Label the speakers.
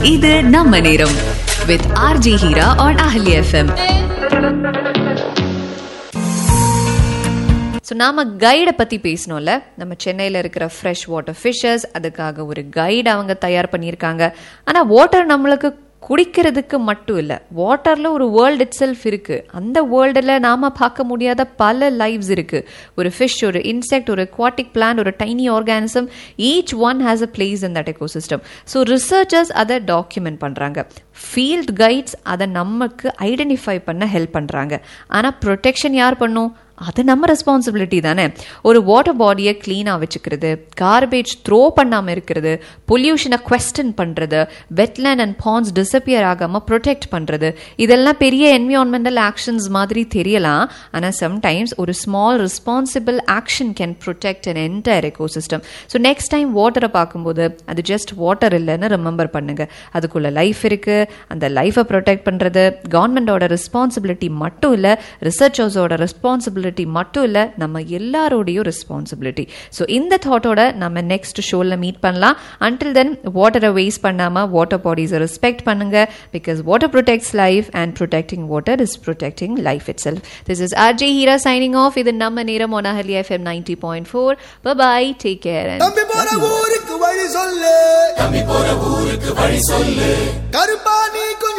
Speaker 1: இது நம்ம நேரம் with RJ Heera on Ahalya FM
Speaker 2: so நாம கைடை பற்றி பேசணும்ல நம்ம சென்னையில் இருக்கிற ஃப்ரெஷ் வாட்டர் ஃபிஷஸ் அதுக்காக ஒரு கைடு அவங்க தயார் பண்ணியிருக்காங்க ஆனால் வாட்டர் நம்மளுக்கு குடிக்கிறதுக்கு மட்டும் இல்லை வாட்டரில் ஒரு வேர்ல்டு இட் செல்ஃப் இருக்குது அந்த வேர்ல்டில் நாம் பார்க்க முடியாத பல லைவ்ஸ் இருக்குது ஒரு ஃபிஷ் ஒரு இன்செக்ட் ஒரு aquatic plant ஒரு tiny organism each one has a place in that ecosystem so researchers அதை டாக்குமெண்ட் பண்ணுறாங்க ஃபீல்ட் கைட்ஸ் அதை நமக்கு ஐடென்டிஃபை பண்ண ஹெல்ப் பண்ணுறாங்க ஆனால் ப்ரொடெக்ஷன் யார் பண்ணும் அது நம்ம ரெஸ்பான்சிபிலிட்டி தானே ஒரு வாட்டர் பாடியை க்ளீனாக வச்சுக்கிறது கார்பேஜ் த்ரோ பண்ணாமல் இருக்கிறது பொல்யூஷனை கொஸ்டின் பண்ணுறது வெட்லேண்ட் அண்ட் பாண்ட்ஸ் டிசப்பியர் ஆகாமல் ப்ரொடெக்ட் பண்ணுறது இதெல்லாம் பெரிய என்விரான்மெண்டல் ஆக்ஷன்ஸ் மாதிரி தெரியலாம் ஆனால் சம்டைம்ஸ் ஒரு small responsible action can protect an entire ecosystem so next time வாட்டரை பார்க்கும்போது அது ஜஸ்ட் வாட்டர் இல்லைன்னு ரிமெம்பர் பண்ணுங்க அதுக்குள்ள லைஃப் இருக்கு அந்த லைஃபை ப்ரொடெக்ட் பண்ணுறது கவர்மெண்டோட ரெஸ்பான்சிபிலிட்டி மட்டும் இல்லை ரிசர்ச்சர்ஸோட ரெஸ்பான்சிபிலிட்டி மட்டும் இல்லை நம்ம எல்லாரோடையும் ரெஸ்பான்சிபிலிட்டி ஸோ இந்த தாட்டோட நம்ம நெக்ஸ்ட் ஷோவில் மீட் பண்ணலாம் அன்டில் தென் வாட்டரை வேஸ்ட் பண்ணாமல் வாட்டர் பாடிஸை ரெஸ்பெக்ட் பண்ணுங்க because water protects life and protecting water is protecting life itself this is RJ Heera signing off இது நம்ம நேரம் Onahali FM ninety point four bye take care
Speaker 3: தம்பி போற ஊருக்கு வழி சொல்லு தம்பி போற ஊருக்கு வழி சொல்லு கருப்பா நீ கொஞ்சம்